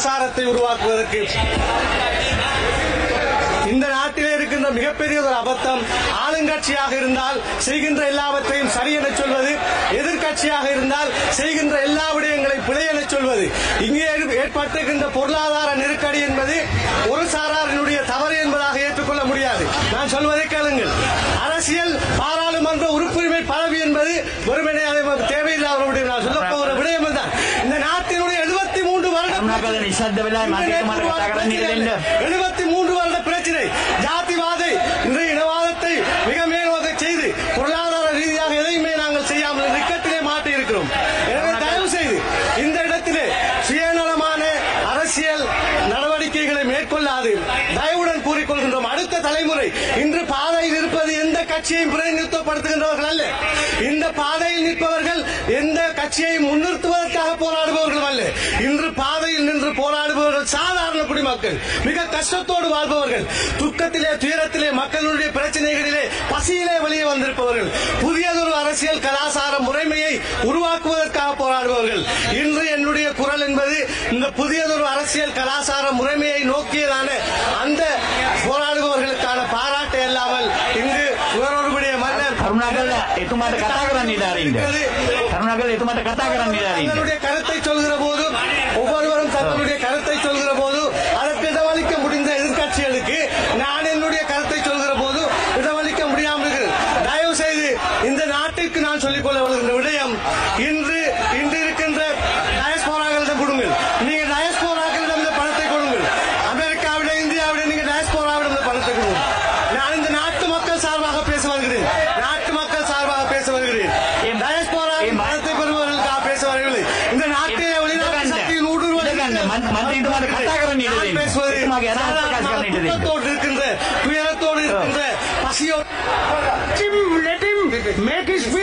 கலாசாரத்தை உருவாக்குவதற்கு இந்த நாட்டிலே இருக்கின்ற மிகப்பெரிய ஒரு அபத்தம் ஆளுங்கட்சியாக இருந்தால் செய்கின்ற எல்லாவற்றையும் சரி என சொல்வது எதிர்க்கட்சியாக இருந்தால் செய்கின்ற எல்லா விடயங்களை பிழை என சொல்வது இங்கே ஏற்ப- ஏற்பட்டிருக்கின்ற பொருளாதார நெருக்கடி என்பது ஒரு சாராரினுடைய தவறு என்பதாக ஏற்றுக்கொள்ள முடியாது நான் சொல்வதை கேளுங்கள் அரசியல் பாராளுமன்ற உறுப்புரிமை பதவி என்பது வெறுமனே அதை தேவையில்லாத ஒரு விடயம் நான் சொல்ல போகிற விடயம் தான் இந்த நாட்டினுடைய எழுபத்தி மூன்று வருடம் කරුණාකර නිශ්ශබ්ද වෙලා මට මට කතා කරන්න ඉඩ දෙන්න. எழுபத்தி மூன்று வருட பிரச்சனை ஜாதிவாதை இன்றைய இனவாதத்தை மிக மேலோக செய்து பொருளாதார ரீதியாக எதையுமே நாங்கள் செய்யாமல் இக்கட்டிலே மாட்டி இருக்கிறோம் எனவே தயவு செய்து இந்த இடத்திலே சுயநலமான அரசியல் நடவடிக்கைகளை மேற்கொள்ளாது தயவுடன் கூறிக்கொள்கின்றோம் அடுத்த தலைமுறை இன்று பாதையில் இருப்பது எந்த கட்சியையும் பிரதிநிதித்துவப்படுத்துகின்றவர்கள் அல்ல இந்த பாதையில் நிற்பவர்கள் எந்த கட்சியை முன்னிறுத்துவதற்காக போராடுபவர்கள் அல்ல இன்று பாதையில் நின்று போராடுபவர்கள் சாதாரண குடிமக்கள் மிக கஷ்டத்தோடு வாழ்பவர்கள் துக்கத்திலே துயரத்திலே மக்களுடைய பிரச்சனைகளிலே பசியிலே வெளியே வந்திருப்பவர்கள் புதியதொரு அரசியல் கலாச்சார முறைமையை உருவாக்குவதற்காக போராடுபவர்கள் இன்று என்னுடைய குரல் என்பது இந்த புதியதொரு அரசியல் கலாச்சார முறைமையை நோக்கியதான அந்த போராடுபவர்களுக்கான பாராட்டு அல்லாமல் இங்கு வேறொருபடிய மன்னர் කරුණාකර එතුමාට කතා කරන්න ඉඩ අරින්න. කරුණාකර එතුමාට කතා කරන්න ඉඩ අරින්න. தங்களுடைய கருத்தை சொல்கிற போது ஒவ்வொருவரும் தங்களுடைய கருத்தை சொல்கிற போது அதற்கு இடமளிக்க முடிந்த எதிர்க்கட்சிகளுக்கு நான் என்னுடைய கருத்தை சொல்கிற போது இடமளிக்க முடியாமல் இருக்கிறது தயவு செய்து இந்த நாட்டிற்கு நான் சொல்லிக் கொள்ள வருகின்ற விடயம் இன்று இன்று இருக்கின்ற டயஸ்போராக்களிடம் கொடுங்கள் நீங்க டயஸ்போராக்களிடம் இந்த பணத்தை கொடுங்கள் அமெரிக்காவிட இந்தியாவிட நீங்க டயஸ்போராவிடம் இந்த பணத்தை கொடுங்கள் நான் இந்த நாட்டு மக்கள் சார்பாக பேச வருகிறேன் நாட்டு மக்கள் சார்பாக பேச வருகிறேன் டயஸ்போராவின் பணத்தை பெறுபவர்களுக்காக பேச வரவில்லை இந்த நாட்டிலே வெளிநாட்டு சக்தியின் ஊடுருவல் ඉඩ ගන්න. මන්- මන්ත්‍රීතුමාට කතා කරන්න ඉඩ நான் දෙන්න. பேசுவது එතුමාගේ අදහස් ප්‍රකාශ කරන්න ඉඩ දෙන්න. துக்கத்தோடு இருக்கின்ற துயரத்தோடு இருக்கின்ற பசியோடு Let him, let him make his speech.